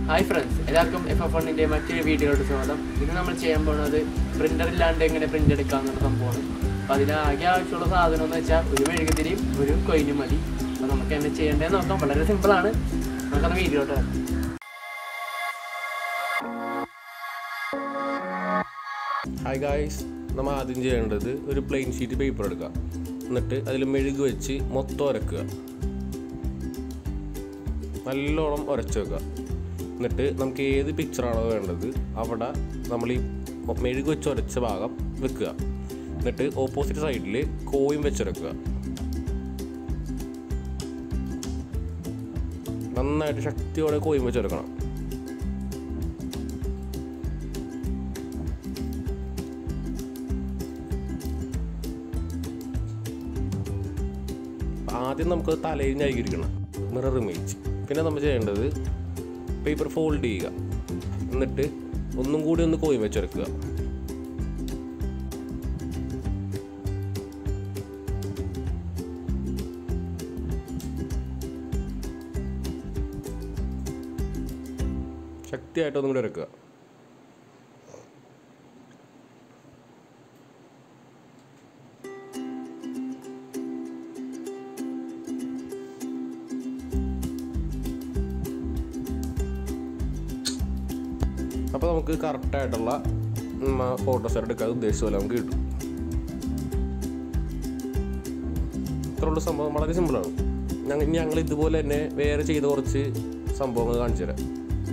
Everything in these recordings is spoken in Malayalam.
ഹായ് ഫ്രണ്ട്സ് എല്ലാവർക്കും എഫ് എഫ് വണ്ണിൻ്റെ മറ്റൊരു വീഡിയോയോട് സ്വാഗതം ഇന്ന് നമ്മൾ ചെയ്യാൻ പോകുന്നത് പ്രിൻ്റർ ഇല്ലാണ്ട് എങ്ങനെ പ്രിൻ്റ് എടുക്കാമെന്നുള്ള സംഭവമാണ് അപ്പോൾ അതിന് ആകെ ആവശ്യമുള്ള സാധനം എന്ന് വെച്ചാൽ ഒരു മെഴുകുതിരിയും ഒരു കൊയിനും മതി അപ്പോൾ നമുക്ക് എങ്ങനെ ചെയ്യേണ്ടതെന്ന് നോക്കാം വളരെ സിമ്പിളാണ് നമുക്കന്ന് വീഡിയോട്ട് വരാം ഹായ് ഗായ്സ് നമ്മൾ ആദ്യം ചെയ്യേണ്ടത് ഒരു പ്ലെയിൻ ഷീറ്റ് പേപ്പർ എടുക്കുക എന്നിട്ട് അതിൽ മെഴുക് വെച്ച് മൊത്തം ഉരക്കുക നല്ലോണം ഉരച്ച് വെക്കുക എന്നിട്ട് നമുക്ക് ഏത് പിക്ചറാണോ വേണ്ടത് അവിടെ നമ്മൾ ഈ മെഴുക് വെച്ച് ഉരച്ച ഭാഗം വെക്കുക എന്നിട്ട് ഓപ്പോസിറ്റ് സൈഡിൽ കോയും വെച്ചുരക്കുക നന്നായിട്ട് ശക്തിയോടെ കോയും വെച്ചുരക്കണം ആദ്യം നമുക്ക് തലയിൽ ഞരിക്കണം മിറർ ഇമേജ് പിന്നെ നമ്മൾ ചെയ്യേണ്ടത് പേപ്പർ ഫോൾഡ് ചെയ്യുക എന്നിട്ട് ഒന്നും കൂടി ഒന്ന് കോയും വെച്ചെടുക്കുക ശക്തിയായിട്ട് ഒന്നും കൂടി ഇറക്കുക അപ്പോൾ നമുക്ക് കറക്റ്റായിട്ടുള്ള ഫോട്ടോസ് എടുക്കാൻ ഉദ്ദേശിച്ച പോലെ നമുക്ക് കിട്ടും ഇത്രയുള്ള സംഭവം വളരെ സിമ്പിളാണ് ഞങ്ങൾ ഞങ്ങൾ ഇതുപോലെ തന്നെ വേറെ ചെയ്ത കുറച്ച് സംഭവങ്ങൾ കാണിച്ചു തരാം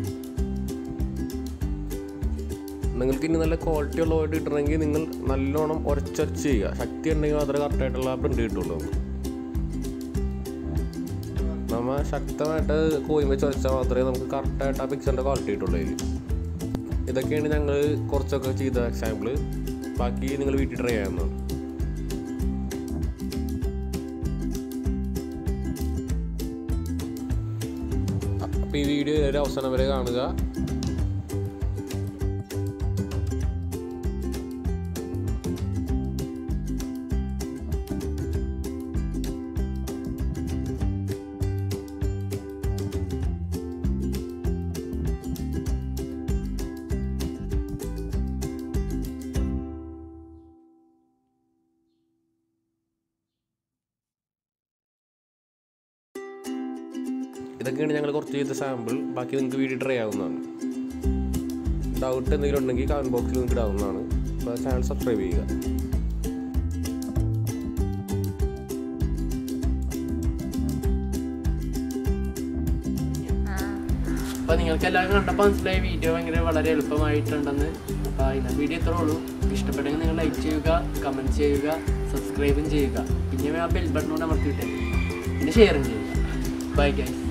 നിങ്ങൾക്ക് ഇനി നല്ല ക്വാളിറ്റി ഉള്ള വേർഡ് കിട്ടണമെങ്കിൽ നിങ്ങൾ നല്ലോണം ഉരച്ചൊരച്ച് ചെയ്യുക ശക്തി ഉണ്ടെങ്കിൽ മാത്രമേ കറക്റ്റായിട്ടുള്ള പ്രിൻ്റ് കിട്ടുള്ളൂ നമുക്ക് നമ്മൾ ശക്തമായിട്ട് കോയും വെച്ച് ഉരച്ചാൽ മാത്രമേ നമുക്ക് കറക്റ്റായിട്ട് ആ പിക്ചറിൻ്റെ ക്വാളിറ്റി കിട്ടുള്ളൂ അതിൽ ഇതൊക്കെയാണ് ഞങ്ങൾ കുറച്ചൊക്കെ ചെയ്ത എക്സാമ്പിൾ ബാക്കി നിങ്ങൾ വീട്ടിൽ ട്രൈ ചെയ്യാവുന്നതാണ് അപ്പോൾ ഈ വീഡിയോ ഒരു അവസാനം വരെ കാണുക ഇതൊക്കെയാണ് ഞങ്ങൾ കുറച്ച് ചെയ്ത സാമ്പിൾ ബാക്കി നിങ്ങൾക്ക് വീഡിയോ ട്രൈ ആവുന്നതാണ് ഡൗട്ട് എന്തെങ്കിലും ഉണ്ടെങ്കിൽ കമൻറ്റ് ബോക്സിൽ നിങ്ങൾക്ക് ഇടാവുന്നതാണ് അപ്പോൾ ചാനൽ സബ്സ്ക്രൈബ് ചെയ്യുക അപ്പോൾ നിങ്ങൾക്ക് എല്ലാവർക്കും കണ്ടപ്പോൾ മനസ്സിലായി വീഡിയോ ഭയങ്കര വളരെ എളുപ്പമായിട്ടുണ്ടെന്ന് അപ്പോൾ ഇന്നത്തെ വീഡിയോ ഇത്രേ ഉള്ളൂ ഇഷ്ടപ്പെട്ടെങ്കിൽ നിങ്ങൾ ലൈക്ക് ചെയ്യുക കമൻറ്റ് ചെയ്യുക സബ്സ്ക്രൈബും ചെയ്യുക പിന്നെ ആ ബെൽ ബട്ടൺ കൂടെ അമർത്തിയിട്ടേ പിന്നെ ഷെയറും ചെയ്യുക ബൈ ഗൈസ്